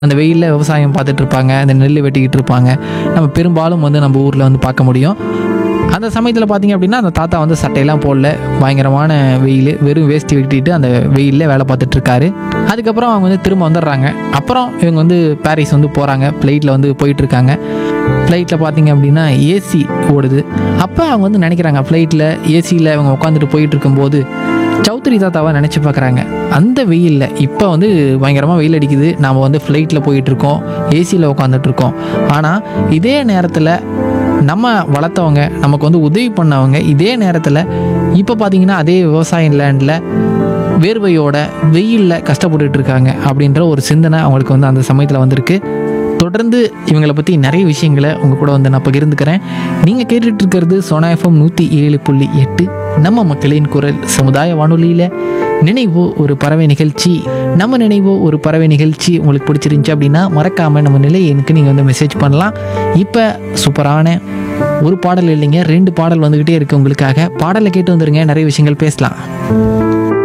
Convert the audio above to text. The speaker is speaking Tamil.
அந்த வெயிலில் விவசாயம் பார்த்துட்டு இருப்பாங்க அந்த நெல் வெட்டிக்கிட்டு இருப்பாங்க நம்ம பெரும்பாலும் வந்து நம்ம ஊரில் வந்து பார்க்க முடியும் அந்த சமயத்தில் பார்த்தீங்க அப்படின்னா அந்த தாத்தா வந்து சட்டையெல்லாம் போடல பயங்கரமான வெயில் வெறும் வேஷ்டி வெட்டிட்டு அந்த வெயிலில் வேலை பார்த்துட்டு இருக்காரு அதுக்கப்புறம் அவங்க வந்து திரும்ப வந்துடுறாங்க அப்புறம் இவங்க வந்து பாரிஸ் வந்து போகிறாங்க ஃப்ளைட்டில் வந்து போயிட்டு இருக்காங்க ஃப்ளைட்டில் பார்த்தீங்க அப்படின்னா ஏசி ஓடுது அப்போ அவங்க வந்து நினைக்கிறாங்க ஃப்ளைட்டில் ஏசியில் அவங்க உட்காந்துட்டு போயிட்டு இருக்கும்போது சௌத்ரி தாத்தாவை நினச்சி பார்க்குறாங்க அந்த வெயிலில் இப்போ வந்து பயங்கரமாக வெயில் அடிக்குது நாம் வந்து ஃப்ளைட்டில் போயிட்டுருக்கோம் ஏசியில் உட்காந்துட்டு இருக்கோம் ஆனால் இதே நேரத்தில் நம்ம வளர்த்தவங்க நமக்கு வந்து உதவி பண்ணவங்க இதே நேரத்தில் இப்போ பார்த்தீங்கன்னா அதே விவசாய லேண்டில் வேர்வையோட வெயிலில் கஷ்டப்பட்டுட்டு இருக்காங்க அப்படின்ற ஒரு சிந்தனை அவங்களுக்கு வந்து அந்த சமயத்தில் வந்திருக்கு தொடர்ந்து இவங்களை பற்றி நிறைய விஷயங்களை உங்கள் கூட வந்து நான் பகிர்ந்துக்கிறேன் நீங்கள் கேட்டுட்டு இருக்கிறது சோனா எஃப்எம் நூற்றி ஏழு புள்ளி எட்டு நம்ம மக்களின் குரல் சமுதாய வானொலியில் நினைவோ ஒரு பறவை நிகழ்ச்சி நம்ம நினைவோ ஒரு பறவை நிகழ்ச்சி உங்களுக்கு பிடிச்சிருந்துச்சி அப்படின்னா மறக்காமல் நம்ம நிலை எனக்கு நீங்கள் வந்து மெசேஜ் பண்ணலாம் இப்போ சூப்பரான ஒரு பாடல் இல்லைங்க ரெண்டு பாடல் வந்துக்கிட்டே இருக்கு உங்களுக்காக பாடலை கேட்டு வந்துருங்க நிறைய விஷயங்கள் பேசலாம்